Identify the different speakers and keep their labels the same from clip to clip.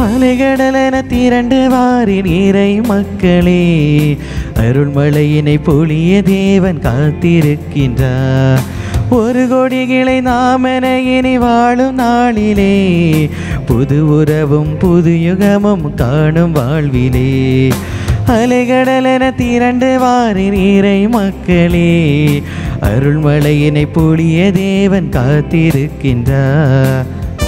Speaker 1: அலைகடலென திரண்டு வாரின் இறை மக்களே அருள்மழையினை பொழிய தேவன் காத்திருக்கின்றார் ஒரு கோடி கிளை நாமென இனி வாழும் நாளிலே புது உறவும் புது யுகமும் காணும் வாழ்விலே அலைகடலென திரண்டு வாரின் இறை மக்களே அருள்மழையினை பொழிய தேவன் காத்திருக்கின்றார்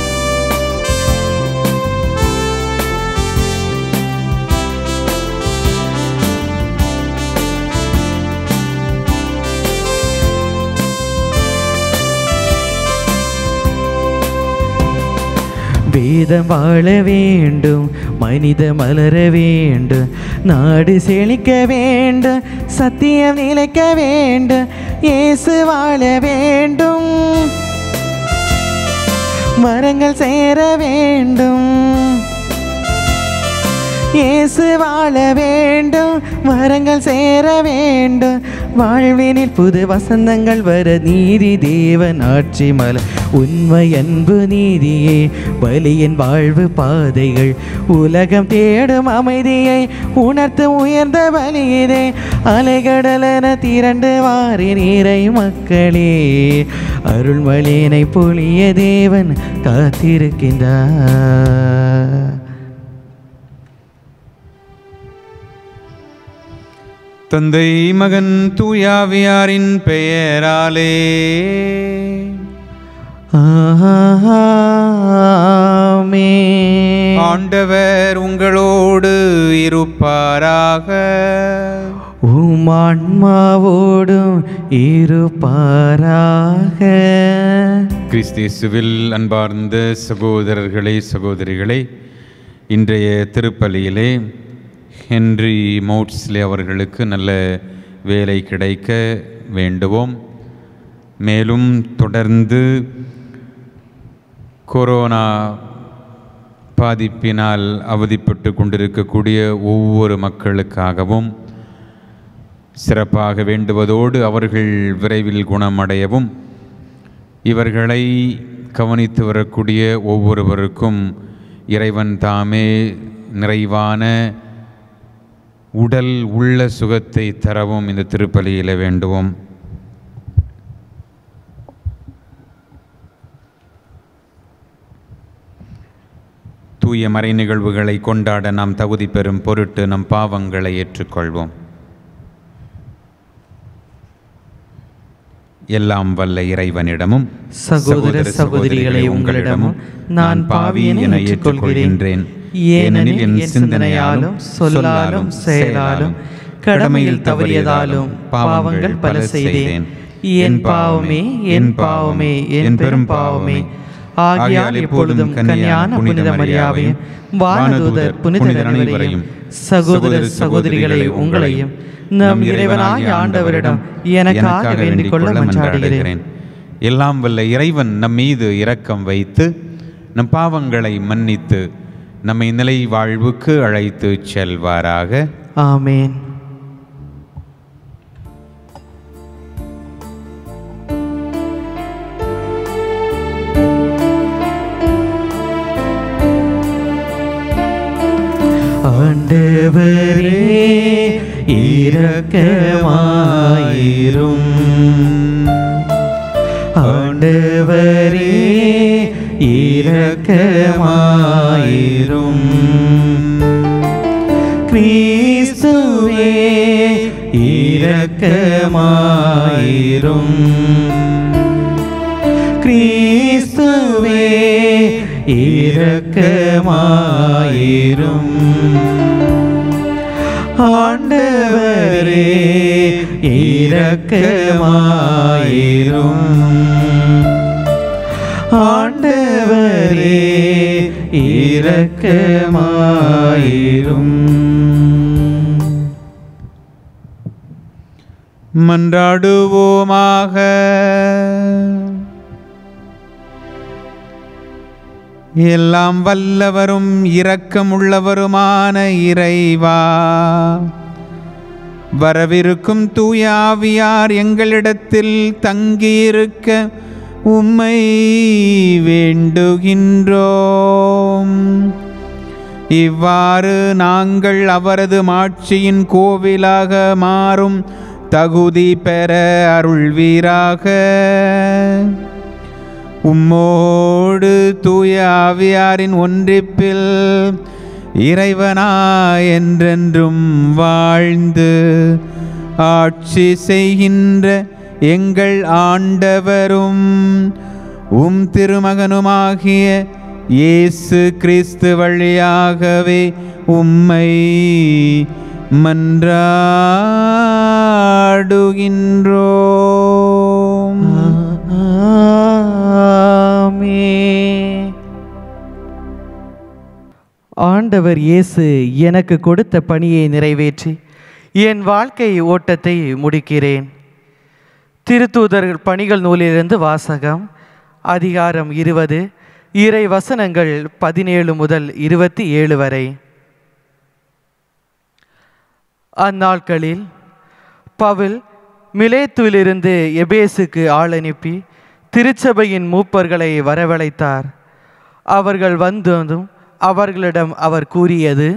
Speaker 1: வேதம் வாழ வேண்டும் மனித மலர வேண்டும் நாடு செழிக்க வேண்டும் சத்தியம் நிலைக்க வேண்டும் இயேசு வாழ வேண்டும் மரங்கள் சேர வேண்டும் இயேசு வாழ வேண்டும் மரங்கள் சேர வேண்டும் வாழ்வினில் புது வசந்தங்கள் வர நீதி தேவன் ஆட்சி மல உண்மை அன்பு நீதியே பலியின் வாழ்வு பாதைகள் உலகம் தேடும் அமைதியை உணர்த்தும் உயர்ந்த பலியிலே அலைகடலென திரண்டு வாரி நீரை மக்களே அருள்மொழியினை பொழிய தேவன் காத்திருக்கின்றார்
Speaker 2: தந்தை மகன் தூயாவியாரின் பெயராலே
Speaker 1: ஆமென்.
Speaker 2: ஆண்டவர் உங்களோடு இருப்பாராக
Speaker 1: உம் ஆன்மாவோடும் இருப்பாராக
Speaker 2: கிறிஸ்தேசுவில் அன்பார்ந்த சகோதரர்களே சகோதரிகளே இன்றைய திருப்பலியிலே ஹென்றி மோட்ஸ்லே அவர்களுக்கு நல்ல வேலை கிடைக்க வேண்டுவோம் மேலும் தொடர்ந்து கொரோனா பாதிப்பினால் அவதிப்பட்டு கொண்டிருக்கக்கூடிய ஒவ்வொரு மக்களுக்காகவும் சிறப்பாக வேண்டுவதோடு அவர்கள் விரைவில் குணமடையவும் இவர்களை கவனித்து வரக்கூடிய ஒவ்வொருவருக்கும் இறைவன் தாமே நிறைவான உடல் உள்ள சுகத்தை தரவும் இந்த திருப்பலியில் வேண்டுவோம் தூய மறை நிகழ்வுகளை கொண்டாட நாம் தகுதி பெறும் பொருட்டு நம் பாவங்களை ஏற்றுக்கொள்வோம் எல்லாம் வல்ல இறைவனிடமும்
Speaker 1: சகோதர சகோதரிகளே உங்களிடமும் நான் பாவியன் என ஏற்றுக்கொள்கிறேன் ஏனெனில் என் சிந்தனையாலும் சொல்லாலும் செயலாலும் கடமையில் தவறியதாலும் பாவங்கள் பல செய்தேன் என் பாவமே என் பாவமே என் பெரும் பாவமே ஆகியால் எப்பொழுதும் கன்னியான புனித மரியாவையும் வானதூதர் புனிதர் அனைவரையும் சகோதர சகோதரிகளை உங்களையும் நம் இறைவனாய் ஆண்டவரிடம் எனக்காக வேண்டிக் கொள்ள மன்றாடுகிறேன்
Speaker 2: எல்லாம் வல்ல இறைவன் நம் மீது இரக்கம் வைத்து நம் பாவங்களை மன்னித்து நம்மை நிலை வாழ்வுக்கு அழைத்து செல்வாராக
Speaker 1: ஆமேன் ஆண்டவரே இரக்கமாயிரும் ஆண்டவரே இரக்கமாயிரும் கிறிஸ்துவே இரக்கமாயிரும் கிறிஸ்துவே இரக்கமாயிரும் ஆண்டவரே இரக்கமாயிரும் ஆண்டவரே இரக்கமாயிரும்
Speaker 2: மன்றாடுவோமாக எல்லாம் வல்லவரும் இரக்கமுள்ளவருமான இறைவா வரவிருக்கும் தூயாவியார் எங்களிடத்தில் தங்கியிருக்க உம்மை வேண்டுகின்றோம் இவ்வாறு நாங்கள் அவரது மாட்சியின் கோவிலாக மாறும் தகுதி பெற அருள்வீராக உம்மோடு தூய ஆவியாரின் ஒன்றிப்பில் இறைவனா என்றென்றும் வாழ்ந்து ஆட்சி செய்கின்ற எங்கள் ஆண்டவரும் உம் திருமகனுமாகிய இயேசு கிறிஸ்து வழியாகவே உம்மை மன்றாடுகின்றோம்
Speaker 3: ஆமே ஆண்டவர் இயேசு எனக்கு கொடுத்த பணியை நிறைவேற்றி என் வாழ்க்கை ஓட்டத்தை முடிக்கிறேன் திருத்தூதர்கள் பணிகள் நூலிலிருந்து வாசகம் அதிகாரம் இருபது இறை வசனங்கள் பதினேழு முதல் இருபத்தி ஏழு வரை அந்நாட்களில் பவுல் மிலேத்துவிலிருந்து எபேசுக்கு ஆள் அனுப்பி திருச்சபையின் மூப்பர்களை வரவழைத்தார் அவர்கள் வந்ததும் அவர்களிடம் அவர் கூறியது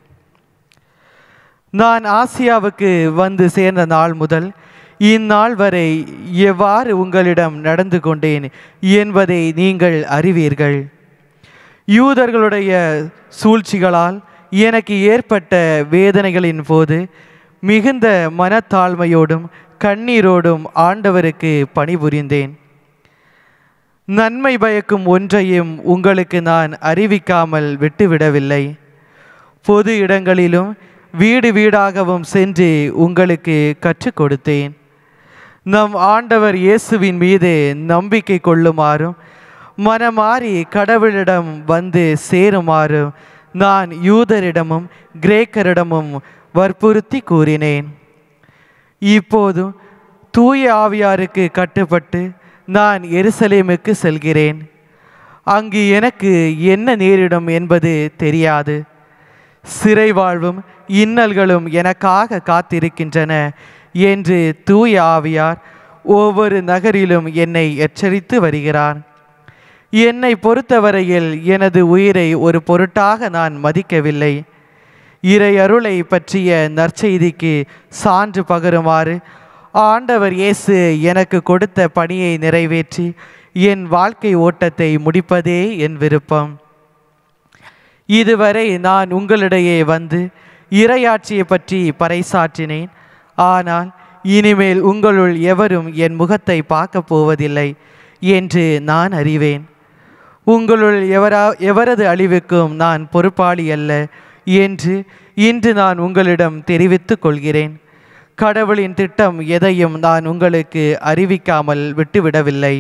Speaker 3: நான் ஆசியாவுக்கு வந்து சேர்ந்த நாள் முதல் இந்நாள் வரை எவ்வாறு உங்களிடம் நடந்து கொண்டேன் என்பதை நீங்கள் அறிவீர்கள் யூதர்களுடைய சூழ்ச்சிகளால் எனக்கு ஏற்பட்ட வேதனைகளின் போது மிகுந்த மனத்தாழ்மையோடும் கண்ணீரோடும் ஆண்டவருக்கு பணிபுரிந்தேன் நன்மை பயக்கும் ஒன்றையும் உங்களுக்கு நான் அறிவிக்காமல் விட்டுவிடவில்லை பொது இடங்களிலும் வீடு வீடாகவும் சென்று உங்களுக்கு கற்றுக் கொடுத்தேன் நம் ஆண்டவர் இயேசுவின் மீது நம்பிக்கை கொள்ளுமாறும் மனமாறி கடவுளிடம் வந்து சேருமாறும் நான் யூதரிடமும் கிரேக்கரிடமும் வற்புறுத்தி கூறினேன் இப்போதும் தூய ஆவியாருக்கு கட்டுப்பட்டு நான் எருசலேமுக்கு செல்கிறேன் அங்கு எனக்கு என்ன நேரிடும் என்பது தெரியாது சிறை வாழ்வும் இன்னல்களும் எனக்காக காத்திருக்கின்றன என்று தூய ஆவியார் ஒவ்வொரு நகரிலும் என்னை எச்சரித்து வருகிறார் என்னை பொறுத்தவரையில் எனது உயிரை ஒரு பொருட்டாக நான் மதிக்கவில்லை இறை அருளை பற்றிய நற்செய்திக்கு சான்று பகருமாறு ஆண்டவர் இயேசு எனக்கு கொடுத்த பணியை நிறைவேற்றி என் வாழ்க்கை ஓட்டத்தை முடிப்பதே என் விருப்பம் இதுவரை நான் உங்களிடையே வந்து இறையாட்சியை பற்றி பறைசாற்றினேன் ஆனால் இனிமேல் உங்களுள் எவரும் என் முகத்தை பார்க்கப் போவதில்லை என்று நான் அறிவேன் உங்களுள் எவரா எவரது அழிவுக்கும் நான் பொறுப்பாளி அல்ல என்று இன்று நான் உங்களிடம் தெரிவித்துக் கொள்கிறேன் கடவுளின் திட்டம் எதையும் நான் உங்களுக்கு அறிவிக்காமல் விட்டுவிடவில்லை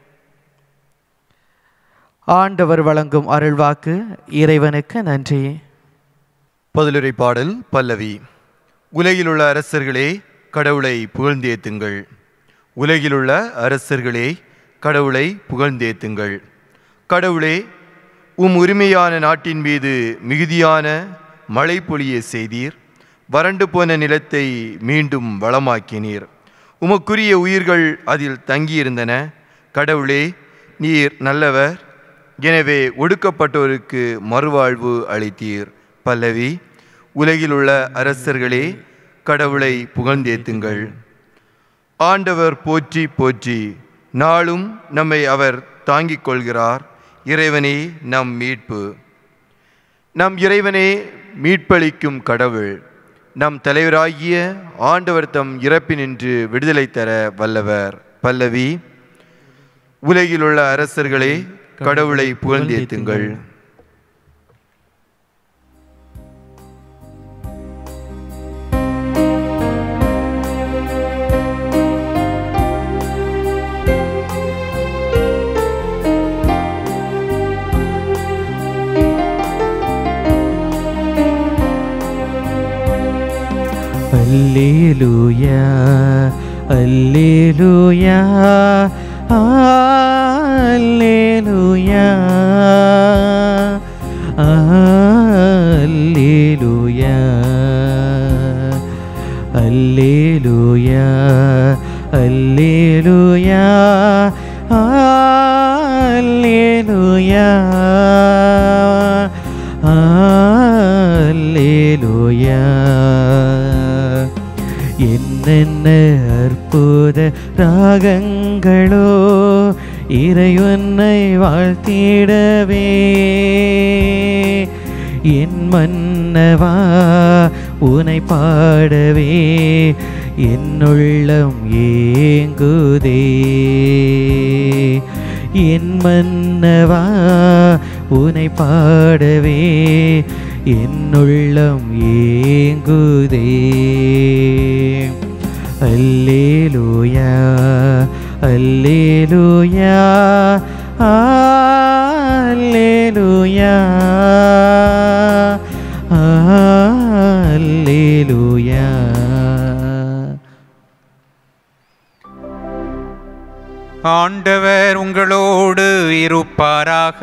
Speaker 3: ஆண்டவர் வழங்கும் அருள்வாக்கு இறைவனுக்கு நன்றி
Speaker 4: பதிலுரை பாடல் பல்லவி உலகிலுள்ள அரசர்களே கடவுளை புகழ்ந்தேத்துங்கள் உலகிலுள்ள அரசர்களே கடவுளை புகழ்ந்தேத்துங்கள் கடவுளே உம் உரிமையான நாட்டின் மீது மிகுதியான மழை பொழிய செய்தீர் வறண்டு போன நிலத்தை மீண்டும் வளமாக்கினீர் உமக்குரிய உயிர்கள் அதில் தங்கியிருந்தன கடவுளே நீர் நல்லவர் எனவே ஒடுக்கப்பட்டோருக்கு மறுவாழ்வு அளித்தீர் பல்லவி உலகிலுள்ள அரசர்களே கடவுளை புகழ்ந்தேத்துங்கள் ஆண்டவர் போற்றி போற்றி நாளும் நம்மை அவர் தாங்கிக் கொள்கிறார் இறைவனே நம் மீட்பு நம் இறைவனே மீட்பளிக்கும் கடவுள் நம் தலைவராகிய ஆண்டவர் தம் இறப்பினின்று விடுதலை தர வல்லவர் பல்லவி உலகிலுள்ள அரசர்களே கடவுளை புகழ்ந்தேத்துங்கள்
Speaker 3: அல்லேலூயா அல்லேலூயா அல்லேலூயா அல்லேலூயா அல்லேலூயா அல்லேலூயா அல்லேலூயா
Speaker 1: ராகங்களோ இறைவனை வாழ்த்திடவே என் மன்னவா உனை பாடவே என்னுள்ளம் ஏங்குதே என் மன்னவா உனை பாடவே என்னுள்ளம் ஏங்குதே அல்லேலூயா அல்லேலூயா அல்லேலூயா அல்லேலூயா
Speaker 2: ஆண்டவர் உங்களோடு இருப்பாராக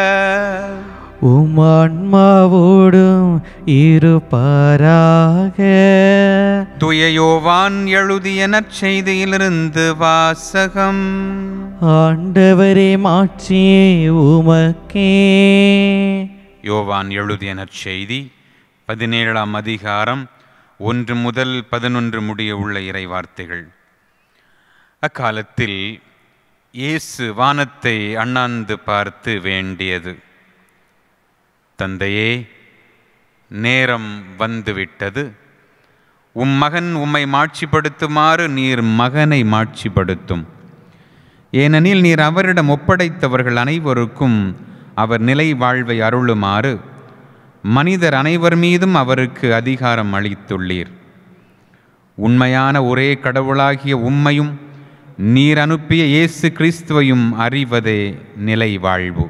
Speaker 1: உம் ஆன்மாவோடும் இருப்பாராக
Speaker 2: துய யோவான் எழுதிய நற்செய்தியிலிருந்து வாசகம்
Speaker 1: ஆண்டவரே மாட்சியே உமக்கே
Speaker 2: யோவான் எழுதிய நற்செய்தி பதினேழாம் அதிகாரம் ஒன்று முதல் பதினொன்று முடிய உள்ள இறைவார்த்தைகள் அக்காலத்தில் இயேசு வானத்தை அண்ணாந்து பார்த்து வேண்டியது தந்தையே நேரம் வந்துவிட்டது உம் மகன் உம்மை மாட்சிப்படுத்துமாறு நீர் மகனை மாட்சிப்படுத்தும் ஏனெனில் நீர் அவரிடம் ஒப்படைத்தவர்கள் அனைவருக்கும் அவர் நிலை வாழ்வை அருளுமாறு மனிதர் அனைவர் மீதும் அவருக்கு அதிகாரம் அளித்துள்ளீர் உண்மையான ஒரே கடவுளாகிய உம்மையும் நீர் அனுப்பிய இயேசு கிறிஸ்துவையும் அறிவதே நிலை வாழ்வு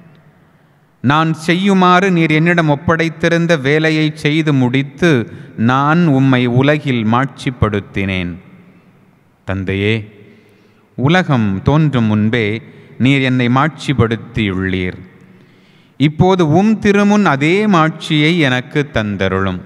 Speaker 2: நான் செய்யுமாறு நீர் என்னிடம் ஒப்படைத்திருந்த வேலையை செய்து முடித்து நான் உம்மை உலகில் மாட்சிப்படுத்தினேன் தந்தையே உலகம் தோன்றும் முன்பே நீர் என்னை மாட்சிப்படுத்தியுள்ளீர் இப்போது உம் திருமுன் அதே மாட்சியை எனக்கு தந்தருளும்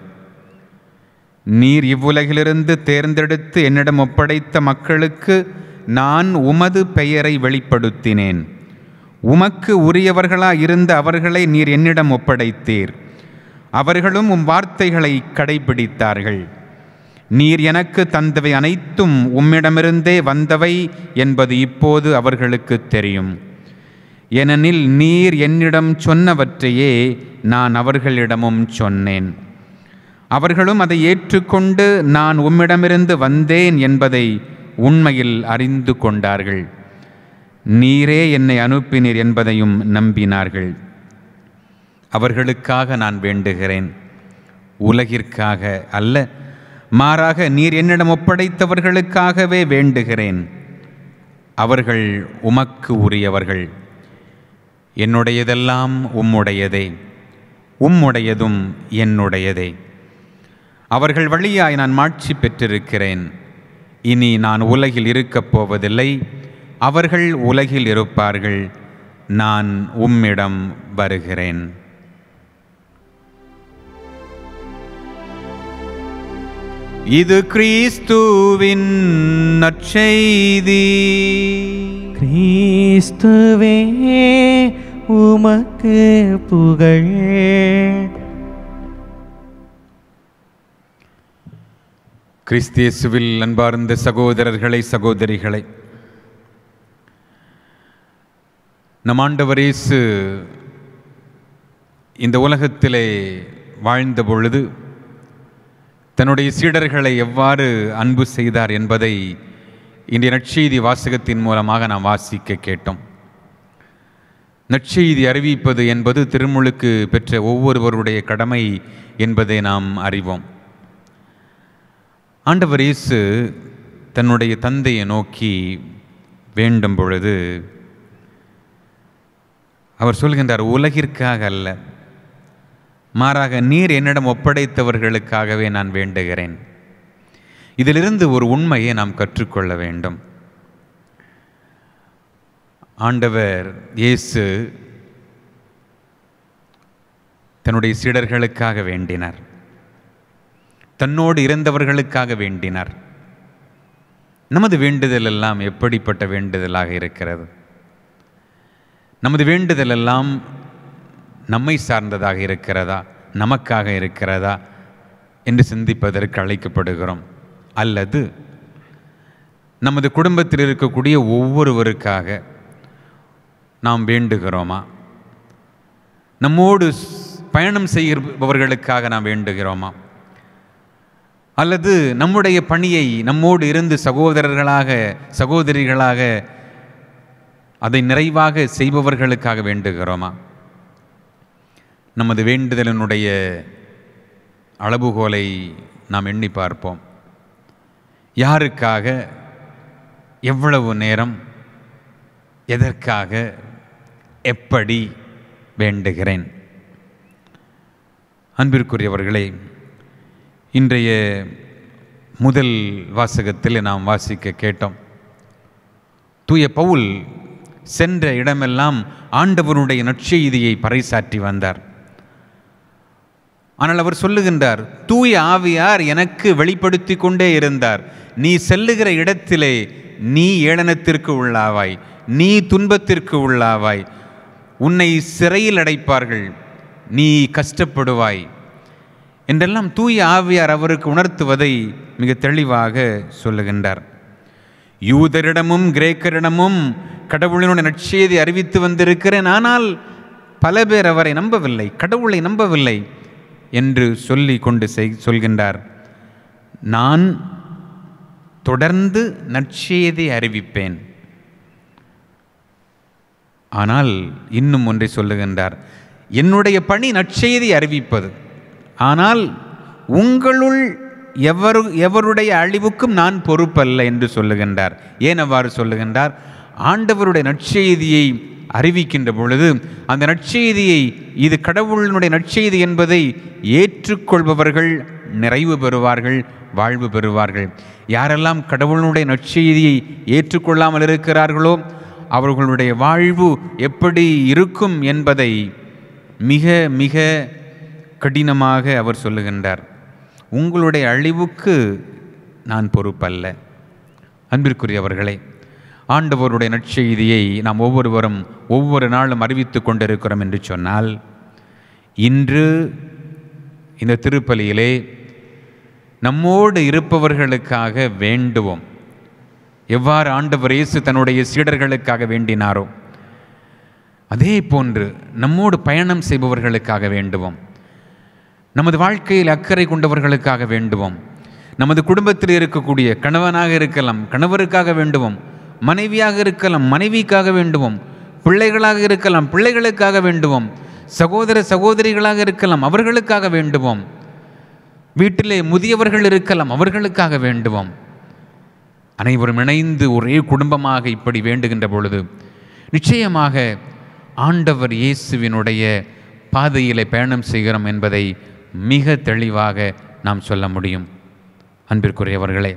Speaker 2: நீர் இவ்வுலகிலிருந்து தேர்ந்தெடுத்து என்னிடம் ஒப்படைத்த மக்களுக்கு நான் உமது பெயரை வெளிப்படுத்தினேன் உமக்கு உரியவர்களா இருந்த அவர்களை நீர் என்னிடம் ஒப்படைத்தீர் அவர்களும் உம் வார்த்தைகளை கடைபிடித்தார்கள் நீர் எனக்கு தந்தவை அனைத்தும் உம்மிடமிருந்தே வந்தவை என்பது இப்போது அவர்களுக்கு தெரியும் ஏனெனில் நீர் என்னிடம் சொன்னவற்றையே நான் அவர்களிடமும் சொன்னேன் அவர்களும் அதை ஏற்றுக்கொண்டு நான் உம்மிடமிருந்து வந்தேன் என்பதை உண்மையில் அறிந்து கொண்டார்கள் நீரே என்னை அனுப்பினீர் என்பதையும் நம்பினார்கள் அவர்களுக்காக நான் வேண்டுகிறேன் உலகிற்காக அல்ல மாறாக நீர் என்னிடம் ஒப்படைத்தவர்களுக்காகவே வேண்டுகிறேன் அவர்கள் உமக்கு உரியவர்கள் என்னுடையதெல்லாம் உம்முடையதே உம்முடையதும் என்னுடையதே அவர்கள் வழியாய் நான் மாட்சி பெற்றிருக்கிறேன் இனி நான் உலகில் இருக்கப் போவதில்லை அவர்கள் உலகில் இருப்பார்கள் நான் உம்மிடம் வருகிறேன் இது கிறிஸ்துவின் நற்செய்தி
Speaker 1: கிறிஸ்துவே உமக்கு புகழ்
Speaker 2: கிறிஸ்தியேசுவில் அன்பார்ந்த சகோதரர்களை சகோதரிகளை நம் ஆண்டவர் இயேசு இந்த உலகத்திலே வாழ்ந்த பொழுது தன்னுடைய சீடர்களை எவ்வாறு அன்பு செய்தார் என்பதை இன்றைய நற்செய்தி வாசகத்தின் மூலமாக நாம் வாசிக்க கேட்டோம் நற்செய்தி அறிவிப்பது என்பது திருமுழுக்கு பெற்ற ஒவ்வொருவருடைய கடமை என்பதை நாம் அறிவோம் ஆண்டவர் இயேசு தன்னுடைய தந்தையை நோக்கி வேண்டும் பொழுது அவர் சொல்கின்றார் உலகிற்காக அல்ல மாறாக நீர் என்னிடம் ஒப்படைத்தவர்களுக்காகவே நான் வேண்டுகிறேன் இதிலிருந்து ஒரு உண்மையை நாம் கற்றுக்கொள்ள வேண்டும் ஆண்டவர் இயேசு தன்னுடைய சீடர்களுக்காக வேண்டினார் தன்னோடு இருந்தவர்களுக்காக வேண்டினார் நமது வேண்டுதல் எல்லாம் எப்படிப்பட்ட வேண்டுதலாக இருக்கிறது நமது வேண்டுதல் எல்லாம் நம்மை சார்ந்ததாக இருக்கிறதா நமக்காக இருக்கிறதா என்று சிந்திப்பதற்கு அழைக்கப்படுகிறோம் அல்லது நமது குடும்பத்தில் இருக்கக்கூடிய ஒவ்வொருவருக்காக நாம் வேண்டுகிறோமா நம்மோடு ஸ்- பயணம் செய்கிறவர்களுக்காக நாம் வேண்டுகிறோமா அல்லது நம்முடைய பணியை நம்மோடு இருந்து சகோதரர்களாக சகோதரிகளாக அதை நிறைவாக செய்பவர்களுக்காக வேண்டுகிறோமா நமது வேண்டுதலினுடைய அளவுகோலை நாம் எண்ணி பார்ப்போம் யாருக்காக எவ்வளவு நேரம் எதற்காக எப்படி வேண்டுகிறேன் அன்பிற்குரியவர்களே இன்றைய முதல் வாசகத்தில் நாம் வாசிக்க கேட்டோம் தூய பவுல் சென்ற இடமெல்லாம் ஆண்டவருடைய நற்செய்தியை பறைசாற்றி வந்தார் ஆனால் அவர் சொல்லுகின்றார் தூய ஆவியார் எனக்கு வெளிப்படுத்தி கொண்டே இருந்தார் நீ செல்லுகிற இடத்திலே நீ ஏளனத்திற்கு உள்ளாவாய் நீ துன்பத்திற்கு உள்ளாவாய் உன்னை சிறையில் அடைப்பார்கள் நீ கஷ்டப்படுவாய் என்றெல்லாம் தூய ஆவியார் அவருக்கு உணர்த்துவதை மிக தெளிவாக சொல்லுகின்றார் யூதரிடமும் கிரேக்கரிடமும் கடவுளினுடைய நற்செய்தி அறிவித்து வந்திருக்கிறேன் ஆனால் பல பேர் அவரை நம்பவில்லை கடவுளை நம்பவில்லை என்று சொல்லி கொண்டு செய் சொல்கின்றார் நான் தொடர்ந்து நற்செய்தி அறிவிப்பேன் ஆனால் இன்னும் ஒன்றை சொல்லுகின்றார் என்னுடைய பணி நற்செய்தி அறிவிப்பது ஆனால் உங்களுள் எவரு எவருடைய அழிவுக்கும் நான் பொறுப்பல்ல என்று சொல்லுகின்றார் ஏன் அவ்வாறு சொல்லுகின்றார் ஆண்டவருடைய நற்செய்தியை அறிவிக்கின்ற பொழுது அந்த நற்செய்தியை இது கடவுளினுடைய நற்செய்தி என்பதை ஏற்றுக்கொள்பவர்கள் நிறைவு பெறுவார்கள் வாழ்வு பெறுவார்கள் யாரெல்லாம் கடவுளினுடைய நற்செய்தியை ஏற்றுக்கொள்ளாமல் இருக்கிறார்களோ அவர்களுடைய வாழ்வு எப்படி இருக்கும் என்பதை மிக மிக கடினமாக அவர் சொல்லுகின்றார் உங்களுடைய அழிவுக்கு நான் பொறுப்பல்ல அன்பிற்குரியவர்களே ஆண்டவருடைய நற்செய்தியை நாம் ஒவ்வொருவரும் ஒவ்வொரு நாளும் அறிவித்து கொண்டிருக்கிறோம் என்று சொன்னால் இன்று இந்த திருப்பலியிலே நம்மோடு இருப்பவர்களுக்காக வேண்டுவோம் எவ்வாறு ஆண்டவர் இயேசு தன்னுடைய சீடர்களுக்காக வேண்டினாரோ அதே போன்று நம்மோடு பயணம் செய்பவர்களுக்காக வேண்டுவோம் நமது வாழ்க்கையில் அக்கறை கொண்டவர்களுக்காக வேண்டுவோம் நமது குடும்பத்தில் இருக்கக்கூடிய கணவனாக இருக்கலாம் கணவருக்காக வேண்டுவோம் மனைவியாக இருக்கலாம் மனைவிக்காக வேண்டுவோம் பிள்ளைகளாக இருக்கலாம் பிள்ளைகளுக்காக வேண்டுவோம் சகோதர சகோதரிகளாக இருக்கலாம் அவர்களுக்காக வேண்டுவோம் வீட்டிலே முதியவர்கள் இருக்கலாம் அவர்களுக்காக வேண்டுவோம் அனைவரும் இணைந்து ஒரே குடும்பமாக இப்படி வேண்டுகின்ற பொழுது நிச்சயமாக ஆண்டவர் இயேசுவினுடைய பாதையிலே பயணம் செய்கிறோம் என்பதை மிக தெளிவாக நாம் சொல்ல முடியும் அன்பிற்குரியவர்களே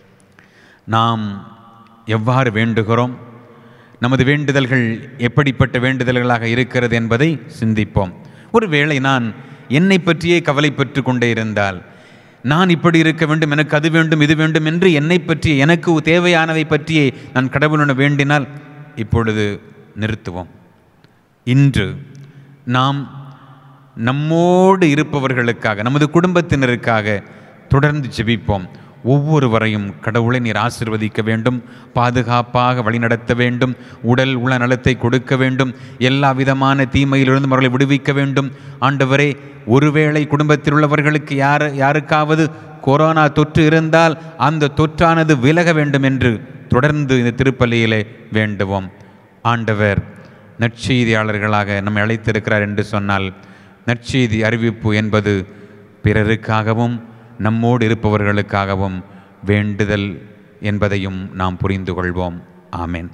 Speaker 2: நாம் எவ்வாறு வேண்டுகிறோம் நமது வேண்டுதல்கள் எப்படிப்பட்ட வேண்டுதல்களாக இருக்கிறது என்பதை சிந்திப்போம் ஒருவேளை நான் என்னை பற்றியே கவலைப்பட்டு கொண்டே இருந்தால் நான் இப்படி இருக்க வேண்டும் எனக்கு அது வேண்டும் இது வேண்டும் என்று என்னை பற்றி எனக்கு தேவையானதை பற்றியே நான் கடவுளுடன் வேண்டினால் இப்பொழுது நிறுத்துவோம் இன்று நாம் நம்மோடு இருப்பவர்களுக்காக நமது குடும்பத்தினருக்காக தொடர்ந்து ஜெபிப்போம் ஒவ்வொருவரையும் கடவுளை நீர் ஆசிர்வதிக்க வேண்டும் பாதுகாப்பாக வழிநடத்த வேண்டும் உடல் உள நலத்தை கொடுக்க வேண்டும் எல்லா விதமான தீமையிலிருந்து அவர்களை விடுவிக்க வேண்டும் ஆண்டவரே ஒருவேளை குடும்பத்தில் உள்ளவர்களுக்கு யார் யாருக்காவது கொரோனா தொற்று இருந்தால் அந்த தொற்றானது விலக வேண்டும் என்று தொடர்ந்து இந்த திருப்பலியிலே வேண்டுவோம் ஆண்டவர் நற்செய்தியாளர்களாக நம்மை அழைத்திருக்கிறார் என்று சொன்னால் நற்செய்தி அறிவிப்பு என்பது பிறருக்காகவும் நம்மோடு இருப்பவர்களுக்காகவும் வேண்டுதல் என்பதையும் நாம் புரிந்து கொள்வோம் ஆமென்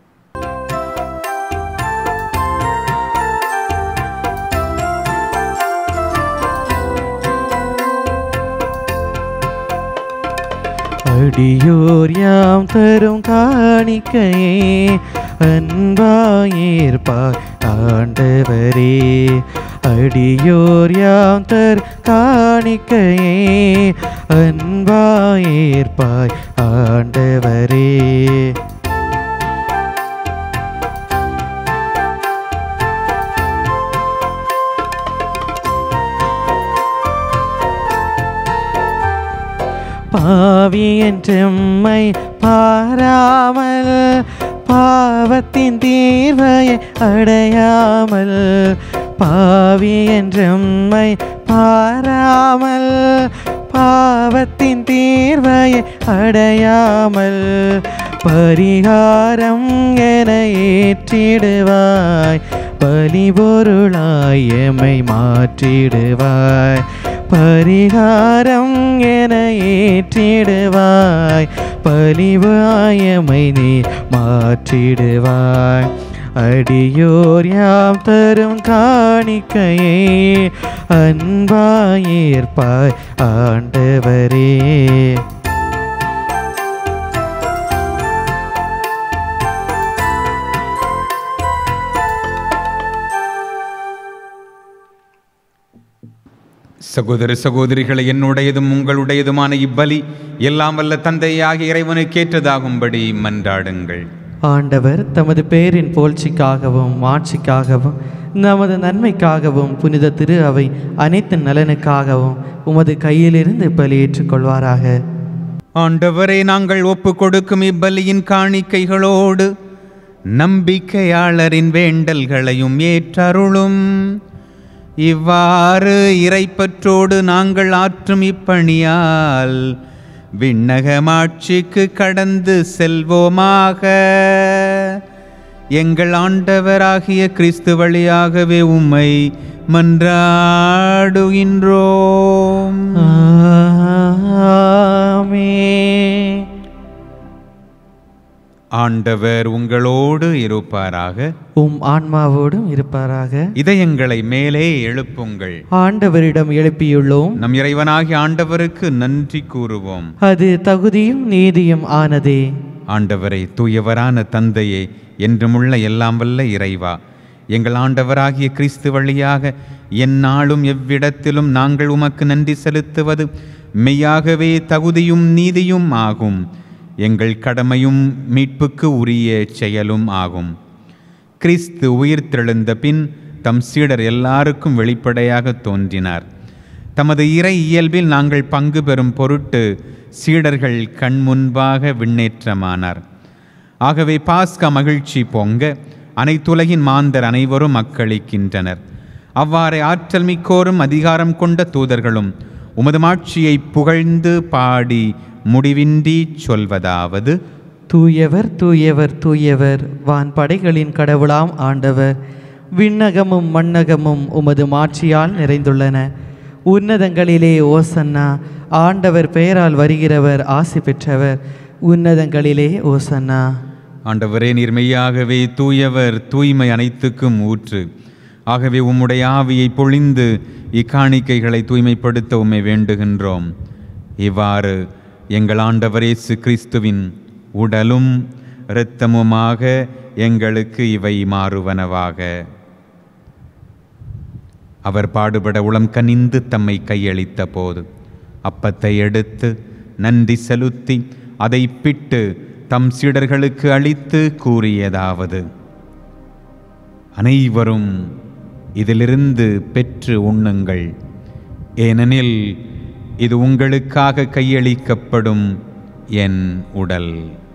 Speaker 1: அடியோர் யாம் தரும் காணிக்கையே அன்பாயேற்பார் ஆண்டவரே அடியோர் யாம் தர் காணிக்கையே அன்பாயேற்பாய் ஆண்டவரே பாவி என்றெம்மை பாராமல் பாவத்தின் தீர்வையை அடையாமல் பாவி என்றம்மை பாராமல் பாவத்தின் தீர்வையை அடையாமல் பரிகாரம் என ஏற்றிடுவாய் பலிபொருளாய் எம்மை மாற்றிடுவாய் பரிகாரம் என ஏற்றிடுவாய் பலிவாயமை நீ மாற்றிடுவாய் அடியோர் யாம் தரும் காணிக்கையே அன்பாயேற்பாய் ஆண்டவரே
Speaker 2: சகோதர சகோதரிகளை என்னுடையதும் உங்களுடையதுமான இப்பலி எல்லாம் வல்ல தந்தையாகிய இறைவனுக்கேற்றதாகும்படி மன்றாடுங்கள்
Speaker 3: ஆண்டவர் தமது பேரின் புகழ்ச்சிக்காகவும் மாட்சிக்காகவும் நமது நன்மைக்காகவும் புனித திரு அவை அனைத்து நலனுக்காகவும் உமது கையிலிருந்து பலியேற்றுக் கொள்வாராக
Speaker 2: ஆண்டவரை நாங்கள் ஒப்பு கொடுக்கும் இப்பலியின் காணிக்கைகளோடு நம்பிக்கையாளரின் வேண்டல்களையும் ஏற்றருளும் இவ்வாறு இறைப்பற்றோடு நாங்கள் ஆற்றும் இப்பணியால் விண்ணகமாட்சிக்கு கடந்து செல்வோமாக எங்கள் ஆண்டவராகிய கிறிஸ்து வழியாகவே உம்மை மன்றாடுகின்றோம்
Speaker 1: ஆமென்.
Speaker 2: ஆண்டவர் உங்களோடு இருப்பாராக
Speaker 3: உம் ஆன்மாவோடும் இருப்பாராக
Speaker 2: இதயங்களை மேலே எழுப்புங்கள்
Speaker 3: ஆண்டவரிடம் எழுப்பியுள்ளோம்
Speaker 2: நம் இறைவனாகிய ஆண்டவருக்கு நன்றி கூறுவோம்
Speaker 3: அது தகுதியும் நீதியும் ஆனதே
Speaker 2: ஆண்டவரை தூயவரான தந்தையே என்றுமுள்ள எல்லாம் வல்ல இறைவா எங்கள் ஆண்டவராகிய கிறிஸ்து வழியாக எந்நாளும் எவ்விடத்திலும் நாங்கள் உமக்கு நன்றி செலுத்துவது மெய்யாகவே தகுதியும் நீதியும் ஆகும் எங்கள் கடமையும் மீட்புக்கு உரிய செயலும் ஆகும் கிறிஸ்து உயிர்த்தெழுந்த பின் தம் சீடர் எல்லாருக்கும் வெளிப்படையாக தோன்றினார் தமது இறை இயல்பில் நாங்கள் பங்கு பெறும் பொருட்டு சீடர்கள் கண் முன்பாக விண்ணேற்றமானார் ஆகவே பாஸ்கா மகிழ்ச்சி பொங்க அனைத்துலகின் மாந்தர் அனைவரும் மக்களிக்கின்றனர் அவ்வாறே ஆற்றல் மிக்கோரும் அதிகாரம் கொண்ட தூதர்களும் உமது மாட்சியை புகழ்ந்து பாடி முடிவின்றி சொல்வதாவது
Speaker 3: தூயவர் தூயவர் தூயவர் வான் படைகளின் கடவுளாம் ஆண்டவர் விண்ணகமும் மண்ணகமும் உமது மாட்சியால் நிறைந்துள்ளன உன்னதங்களிலே ஓசன்னா ஆண்டவர் பெயரால் வருகிறவர் ஆசி பெற்றவர் உன்னதங்களிலே ஓசன்னா
Speaker 2: ஆண்டவரே நீர் மெய்யாகவே தூயவர் தூய்மை அனைத்துக்கும் ஊற்று ஆகவே உம்முடைய ஆவியை பொழிந்து இக்காணிக்கைகளை தூய்மைப்படுத்த உம்மை வேண்டுகின்றோம் இவ்வாறு எங்கள் ஆண்டவர் இயேசு கிறிஸ்துவின் உடலும் இரத்தமுமாக எங்களுக்கு இவை மாறுவனவாக அவர் பாடுபட உளம் கனிந்து தம்மை கையளித்த போது அப்பத்தை எடுத்து நன்றி செலுத்தி அதை பிட்டு தம் சீடர்களுக்கு அளித்து கூறியதாவது அனைவரும் இதிலிருந்து பெற்று உண்ணுங்கள் ஏனெனில் இது உங்களுக்காக கையளிக்கப்படும் என் உடல்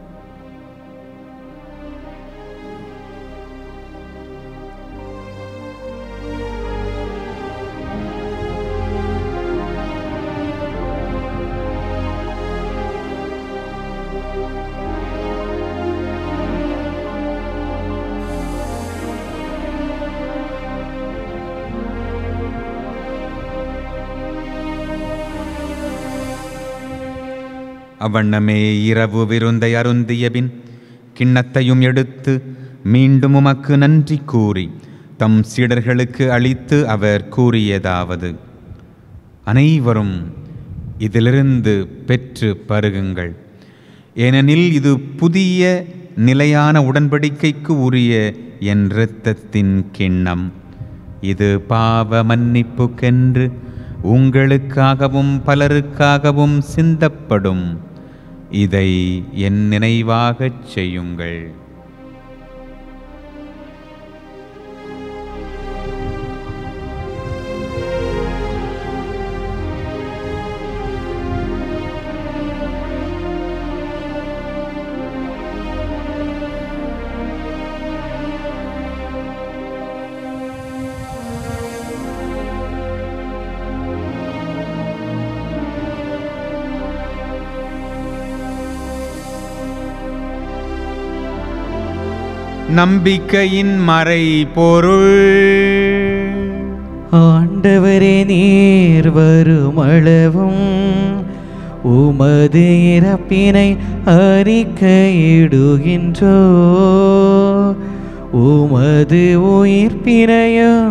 Speaker 2: அவ்வண்ணமே இரவு விருந்தை அருந்திய பின் கிண்ணத்தையும் எடுத்து மீண்டும் உமக்கு நன்றி கூறி தம் சீடர்களுக்கு அளித்து அவர் கூறியதாவது அனைவரும் இதிலிருந்து பெற்று பருகுங்கள் ஏனெனில் இது புதிய நிலையான உடன்படிக்கைக்கு உரிய என் இரத்தத்தின் கிண்ணம் இது பாவ மன்னிப்புக்கென்று உங்களுக்காகவும் பலருக்காகவும் சிந்தப்படும் இதை என் நினைவாகச் செய்யுங்கள் நம்பிக்கையின் மறை பொருள்
Speaker 1: ஆண்டவரே நீர் வருமளவும் உமது இறப்பினை அறிக்கையிடுகின்றோ உமது உயிர்ப்பினையும்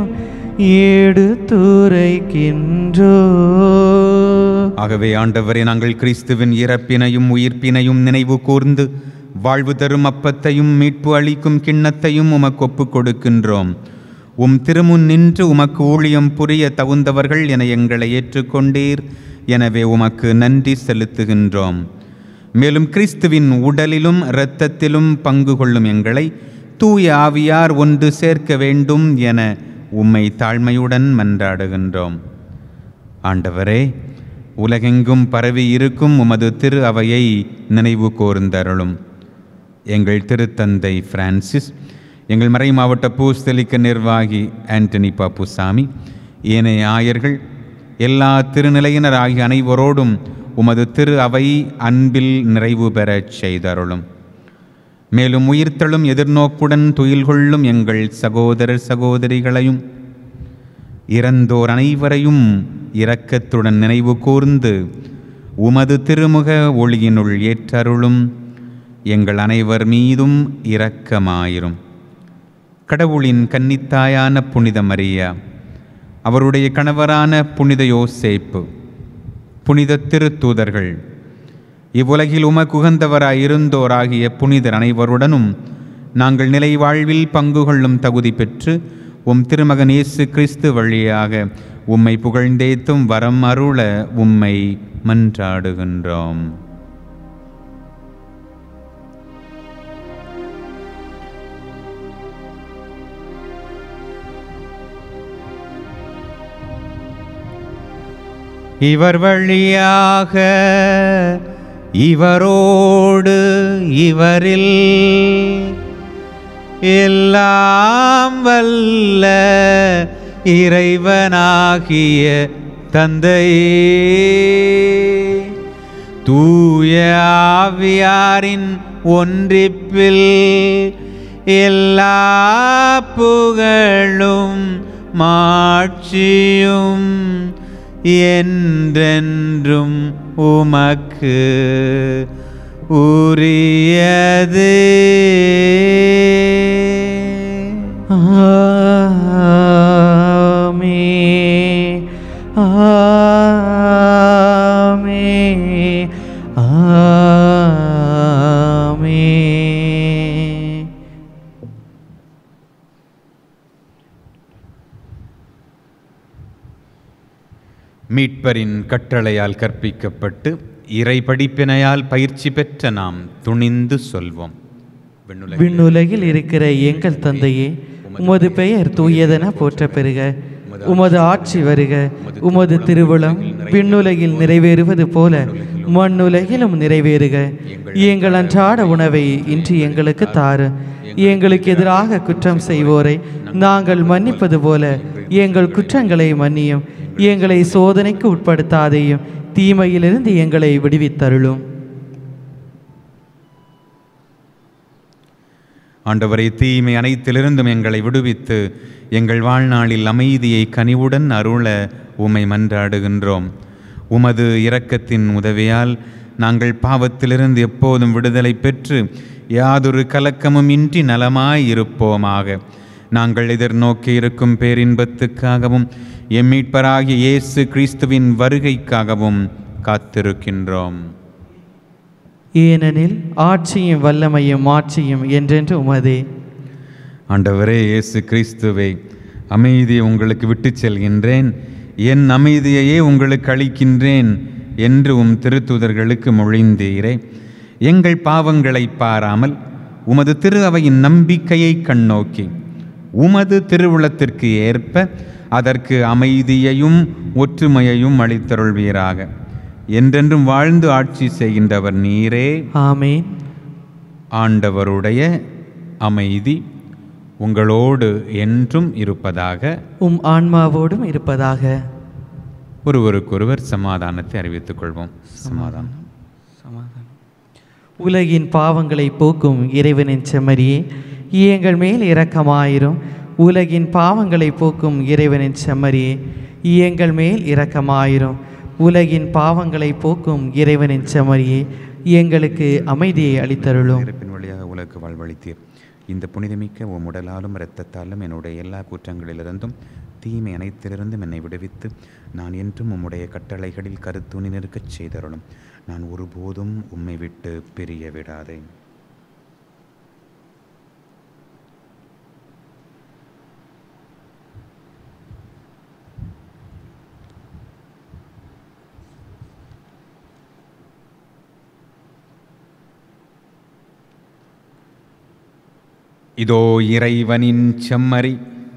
Speaker 1: எடுத்துரைக்கின்றோ
Speaker 2: ஆகவே ஆண்டவரே நாங்கள் கிறிஸ்துவின் இறப்பினையும் உயிர்ப்பினையும் நினைவு கூர்ந்து வாழ்வு தரும் அப்பத்தையும் மீட்பு அளிக்கும் கிண்ணத்தையும் உமக்கு ஒப்புக் கொடுக்கின்றோம் உம் திருமுன் நின்று உமக்கு ஊழியம் புரிய தகுந்தவர்கள் என எங்களை ஏற்றுக்கொண்டீர் எனவே உமக்கு நன்றி செலுத்துகின்றோம் மேலும் கிறிஸ்துவின் உடலிலும் இரத்தத்திலும் பங்கு கொள்ளும் எங்களை தூய ஆவியார் ஒன்று சேர்க்க வேண்டும் என உம்மை தாழ்மையுடன் மன்றாடுகின்றோம் ஆண்டவரே உலகெங்கும் பரவி இருக்கும் உமது திரு அவையை நினைவு கூர்ந்தருளும் எங்கள் திருத்தந்தை பிரான்சிஸ் எங்கள் மறை மாவட்ட பூஸ்தலிக்க நிர்வாகி ஆண்டனி பாப்புசாமி ஏனைய ஆயர்கள் எல்லா திருநிலையினர் ஆகிய அனைவரோடும் உமது திரு அவை அன்பில் நிறைவு பெறச் செய்தருளும் மேலும் உயிர்த்தெழும் எதிர்நோக்குடன் துயில் கொள்ளும் எங்கள் சகோதரர் சகோதரிகளையும் இறந்தோர் அனைவரையும் இரக்கத்துடன் நினைவு கூர்ந்து உமது திருமுக ஒளியினுள் ஏற்றருளும் எங்கள் அனைவர் மீதும் இரக்கமாயிரும் கடவுளின் கன்னித்தாயான புனித மரியா அவருடைய கணவரான புனித யோசேப்பு புனித திருத்தூதர்கள் இவ்வுலகில் உமக்குகந்தவராய் இருந்தோராகிய புனிதர் அனைவருடனும் நாங்கள் நிலை வாழ்வில் பங்கு கொள்ளும் தகுதி பெற்று உம் திருமகன் இயேசு கிறிஸ்து வழியாக உம்மை புகழ்ந்தேத்தும் வரம் அருள உம்மை மன்றாடுகின்றோம் இவர் வழியாக இவரோடு இவரில் எல்லாம் வல்ல இறைவனாகிய தந்தையே தூய ஆவியாரின் ஒன்றிப்பில் எல்லா புகழும் மாட்சியும் என்றென்றும் உமக்கு உரியது
Speaker 1: ஆமே ஆமே ஆமே
Speaker 2: மீட்பரின் கட்டளையால் கற்பிக்கப்பட்டு இறை படிப்பினையால் பயிற்சி பெற்ற நாம் துணிந்து சொல்வோம் விண்ணுலகில்
Speaker 1: விண்ணுலகில் இருக்கிற எங்கள் தந்தையே உமது பெயர் தூயதென போற்ற பெறுக உமது ஆட்சி வருக உமது திருவுளம் விண்ணுலகில் நிறைவேறுவது போல மண்ணுலகிலும் நிறைவேறுக எங்கள் அன்றாட உணவை இன்று எங்களுக்கு தாரு எங்களுக்கு எதிராக குற்றம் செய்வோரை நாங்கள் மன்னிப்பது போல எங்கள் குற்றங்களை மன்னியும் எங்களை சோதனைக்கு உட்படுத்தாதேயும் தீமையிலிருந்து எங்களை விடுவித்தருளும்
Speaker 2: ஆண்டவரை தீமை அனைத்திலிருந்தும் எங்களை விடுவித்து எங்கள் வாழ்நாளில் அமைதியை கனிவுடன் அருள உமை மன்றாடுகின்றோம் உமது இரக்கத்தின் உதவியால் நாங்கள் பாவத்திலிருந்து எப்போதும் விடுதலை பெற்று யாதொரு கலக்கமும் இன்றி நலமாய் இருப்போமாக நாங்கள் எதிர்நோக்கி இருக்கும் பேரின்பத்துக்காகவும் எம் மீட்பராகிய இயேசு கிறிஸ்துவின் வருகைக்காகவும் காத்திருக்கின்றோம்
Speaker 1: ஏனெனில் ஆட்சியும் வல்லமையும் மாட்சியும் என்றென்று உமதே
Speaker 2: ஆண்டவரே இயேசு கிறிஸ்துவே அமைதியை உங்களுக்கு விட்டுச் செல்கின்றேன் என் அமைதியையே உங்களுக்கு அளிக்கின்றேன் என்று உம் திருத்துதர்களுக்கு மொழிந்தீரே எங்கள் பாவங்களை பாராமல் உமது திரு அவையின் நம்பிக்கையை கண்ணோக்கி உமது திருவுளத்திற்கு ஏற்ப அதற்கு அமைதியையும் ஒற்றுமையையும் அளித்தருள்வீராக என்றென்றும் வாழ்ந்து ஆட்சி செய்கின்றவர் நீரே
Speaker 1: ஆமேன்
Speaker 2: ஆண்டவருடைய அமைதி உங்களோடு என்றும் இருப்பதாக
Speaker 1: உம் ஆன்மாவோடும் இருப்பதாக
Speaker 2: ஒருவருக்கொருவர் சமாதானத்தை அறிவித்துக் கொள்வோம் சமாதானம்
Speaker 1: சமாதானம் உலகின் பாவங்களை போக்கும் இறைவனின் செம்மறியே எங்கள் மேல் இரக்கமாயிரும் உலகின் பாவங்களை போக்கும் இறைவனின் செம்மறியே எங்கள் மேல் இரக்கமாயிரும் உலகின் பாவங்களை போக்கும் இறைவனின் செம்மறியே எங்களுக்கு அமைதியை அளித்தருளும்
Speaker 2: இறப்பின் வழியாக உலகு வாழ்வழித்தீர் இந்த புனிதமிக்க உம் உடலாலும் இரத்தத்தாலும் என்னுடைய எல்லா குற்றங்களிலிருந்தும் தீமை அனைத்திலிருந்தும் என்னை விடுவித்து நான் என்றும் உம்முடைய கட்டளைகளில் கருத்துணி நிற்கச் செய்தருளும் நான் ஒருபோதும் உம்மை விட்டு பிரிய விடாதேன் இதோ இறைவனின் செம்மறி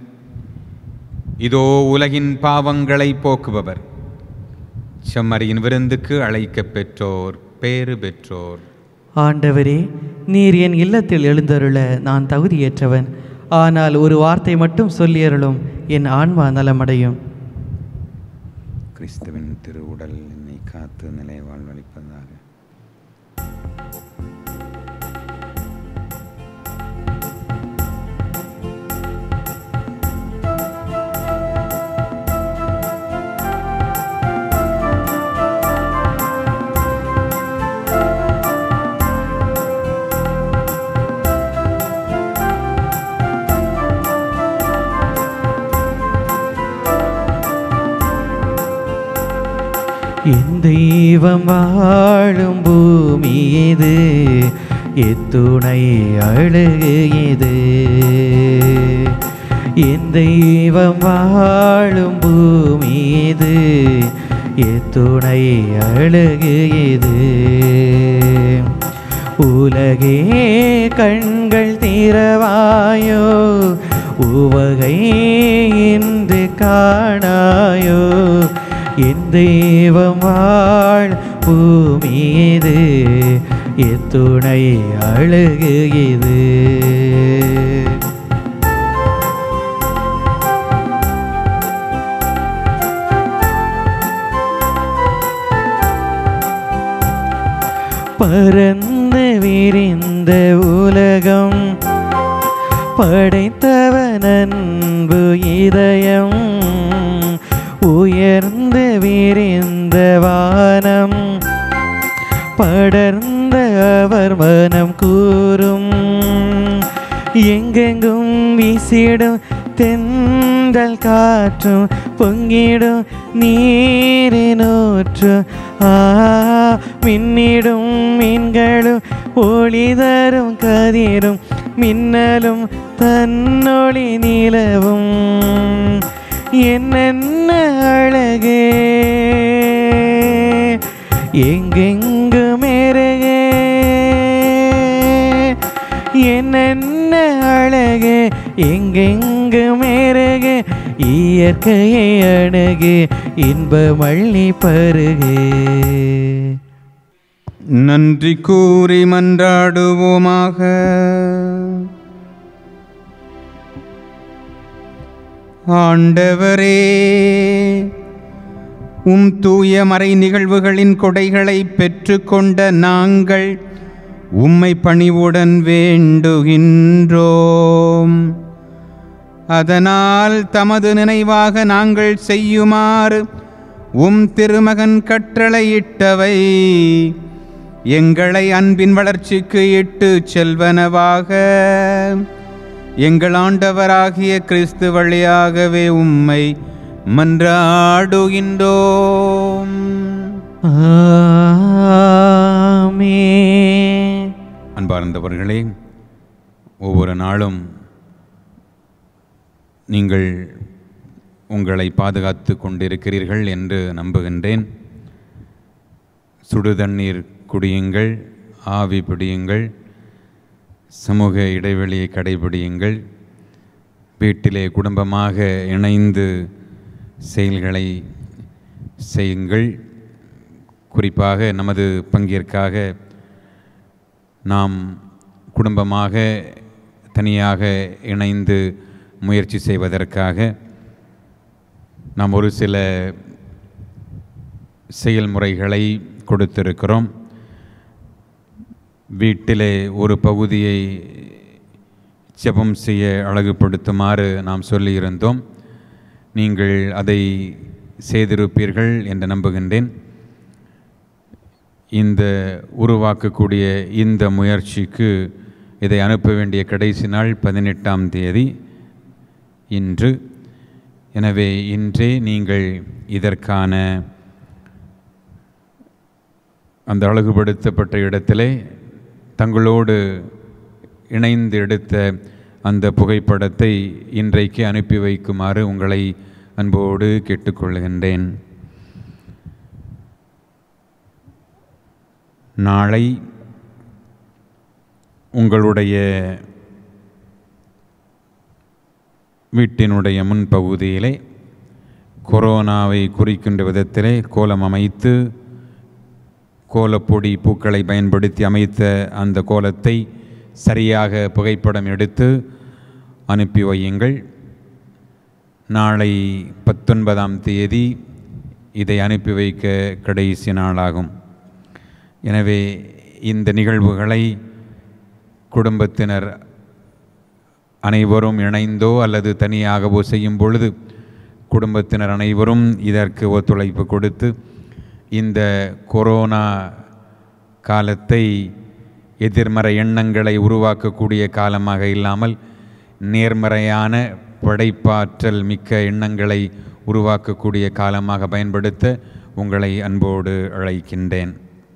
Speaker 2: இதோ உலகின் பாவங்களை போக்குபவர் செம்மறியின் விருந்துக்கு அழைக்கப் பெற்றோர் பேறு பெற்றோர்
Speaker 1: ஆண்டவரே நீர் என் இல்லத்தில் எழுந்தருள நான் தகுதியற்றவன் ஆனால் ஒரு வார்த்தை மட்டும் சொல்லியருளும் என் ஆன்மா நலமடையும்
Speaker 2: கிறிஸ்துவின் திருவுடல் என்னை காத்து நிலை வாழ்வளிப்பதாக
Speaker 1: என் தெய்வம் வாழும் பூமி இது எத்துணை அழகு இது என் தெய்வம் வாழும் பூமி இது எத்துணை அழகு இது உலகே கண்கள் திறவாயோ உவகை இன்று காணாயோ என் தெய்வம் வாழ் பூமி இது எத்துணை அழகு இது பரந்து விரிந்த உலகம் படைத்தவன் அன்பு இதயம் உயர்ந்து விரிந்த வானம் படர்ந்த அவர் மனம் கூறும் எங்கெங்கும் வீசிடும் தென்றல் காற்றும் பொங்கிடும் நீரினூற்று ஆ மின்னிடும் மீன்களும் ஒளி தரும் கதிரும் மின்னலும் தன்னொளி நிலவும் என்னென்ன அழகே எங்கெங்கு மேரகே என்னென்ன அழகு எங்கெங்கு மேரகு இயற்கையை அணுகு இன்ப மள்ளி பருகு
Speaker 2: நன்றி கூறி மன்றாடுவோமாக ஆண்டவரே உம் தூய மறை நிகழ்வுகளின் கொடைகளை பெற்றுக்கொண்ட நாங்கள் உம்மை பணிவுடன் வேண்டுகின்றோம் அதனால் தமது நினைவாக நாங்கள் செய்யுமாறு உம் திருமகன் கட்டளையிட்டவை எங்களை அன்பின் வளர்ச்சிக்கு இட்டு செல்வனவாக எங்கள் ஆண்டவராகிய கிறிஸ்து வழியாகவே உம்மை மன்றாடுகின்றோம்
Speaker 1: ஆமே
Speaker 2: அன்பார்ந்தவர்களே ஒவ்வொரு நாளும் நீங்கள் உங்களை பாதுகாத்து கொண்டிருக்கிறீர்கள் என்று நம்புகின்றேன் சுடு தண்ணீர் குடியுங்கள் ஆவி பிடியுங்கள் சமூக இடைவெளியை கடைபிடியுங்கள் வீட்டிலே குடும்பமாக இணைந்து செயல்களை செய்யுங்கள் குறிப்பாக நமது பங்கிற்காக நாம் குடும்பமாக தனியாக இணைந்து முயற்சி செய்வதற்காக நாம் ஒரு சில செயல்முறைகளை கொடுத்திருக்கிறோம் வீட்டிலே ஒரு பகுதியை ஜெபம் செய்ய அழகுபடுத்துமாறு நாம் சொல்லியிருந்தோம் நீங்கள் அதை செய்திருப்பீர்கள் என்று நம்புகின்றேன் இந்த உருவாக்கக்கூடிய இந்த முயற்சிக்கு இதை அனுப்ப வேண்டிய கடைசி நாள் பதினெட்டாம் தேதி இன்று எனவே இன்றே நீங்கள் இதற்கான அந்த அழகுபடுத்தப்பட்ட இடத்திலே தங்களோடு இணைந்து எடுத்த அந்த புகைப்படத்தை இன்றைக்கு அனுப்பி வைக்குமாறு உங்களை அன்போடு கேட்டுக்கொள்கின்றேன் நாளை உங்களுடைய வீட்டினுடைய முன்பகுதியிலே கொரோனாவை குறிக்கின்ற விதத்திலே கோலம் அமைத்து கோலப்பொடி பூக்களை பயன்படுத்தி அமைத்த அந்த கோலத்தை சரியாக புகைப்படம் எடுத்து அனுப்பி வையுங்கள் நாளை பத்தொன்பதாம் தேதி இதை அனுப்பி வைக்க கடைசி நாளாகும் எனவே இந்த நிகழ்வுகளை குடும்பத்தினர் அனைவரும் இணைந்தோ அல்லது தனியாகவோ செய்யும் பொழுது குடும்பத்தினர் அனைவரும் இதற்கு ஒத்துழைப்பு கொடுத்து இந்த கொரோனா காலத்தை எதிர்மறை எண்ணங்களை உருவாக்கக்கூடிய காலமாக இல்லாமல் நேர்மறையான படைப்பாற்றல் மிக்க எண்ணங்களை உருவாக்கக்கூடிய காலமாக பயன்படுத்த உங்களை அன்போடு அழைக்கின்றேன்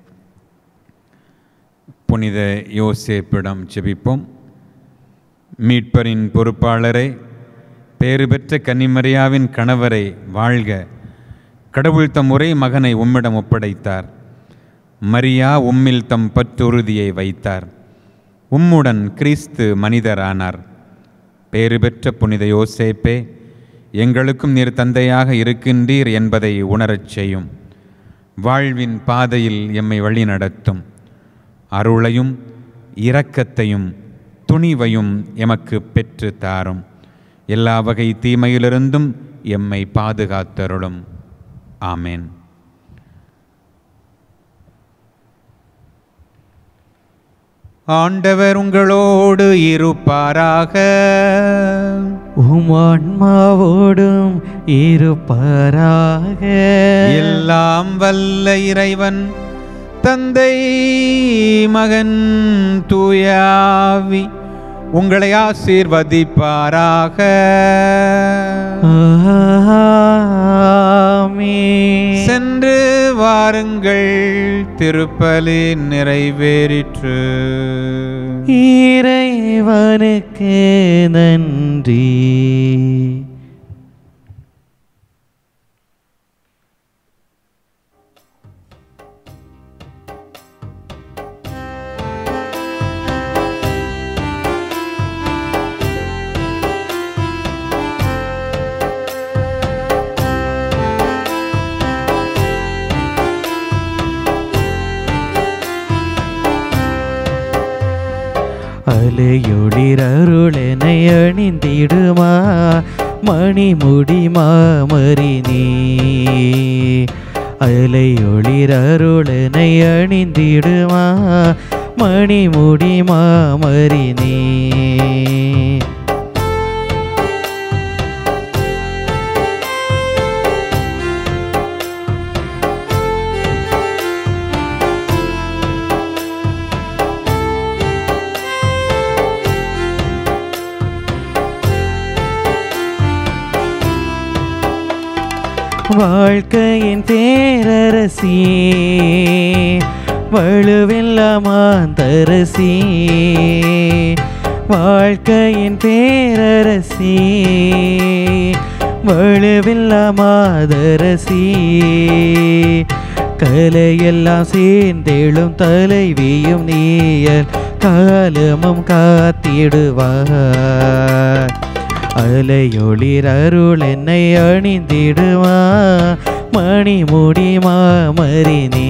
Speaker 2: புனித யோசேப்பிடம் ஜெபிப்போம் மீட்பரின் பொறுப்பாளரே பேறு பெற்ற கன்னிமரியாவின் கணவரை வாழ்க கடவுள் தம் ஒரே மகனை உம்மிடம் ஒப்படைத்தார் மரியா உம்மில் தம் பற்றுறுதியை வைத்தார் உம்முடன் கிறிஸ்து மனிதரானார் பேறு பெற்ற புனித யோசேப்பே எங்களுக்கும் நீர் தந்தையாக இருக்கின்றீர் என்பதை உணரச் செய்யும் வாழ்வின் பாதையில் எம்மை வழி நடத்தும் அருளையும் இரக்கத்தையும் துணிவையும் எமக்கு பெற்று தாரும் எல்லா வகை தீமையிலிருந்தும் எம்மை பாதுகாத்தருளும் ஆமேன் ஆண்டவர் உங்களோடு இருப்பாராக
Speaker 1: உம் ஆன்மாவோடும் இருப்பாராக
Speaker 2: எல்லாம் வல்ல இறைவன் தந்தை மகன் தூயாவி உங்களை ஆசீர்வதிப்பாராக
Speaker 1: ஆமென்.
Speaker 2: சென்று வாருங்கள் திருப்பலி நிறைவேறிற்று
Speaker 1: இறைவனுக்கு நன்றி அலையொளிரருளெனை அணிந்திடுமா மணிமுடி மாமரி நீ அலையொளிரருளெனை அணிந்திடுமா மணிமுடி மாமரி நீ வாழ்க்கையின் பேரரசி வலுவில்லமாந்தரசி வாழ்க்கையின் பேரரசி வலுவில்லமாதரசி கலையெல்லாம் சேர்ந்தெழும் தலைவியும் நீயல் காலமும் காத்திடுவார் அலையொளிர் அருள் என்னை அணிந்திடுவா மணிமுடி மாமரி நீ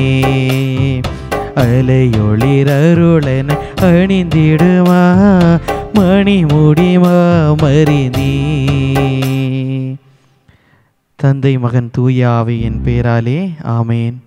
Speaker 1: அலையொளிர் அருள் என்னை அணிந்திடுவா மணிமுடி மாமரி நீ தந்தை மகன் தூய ஆவியின் பேராலே ஆமேன்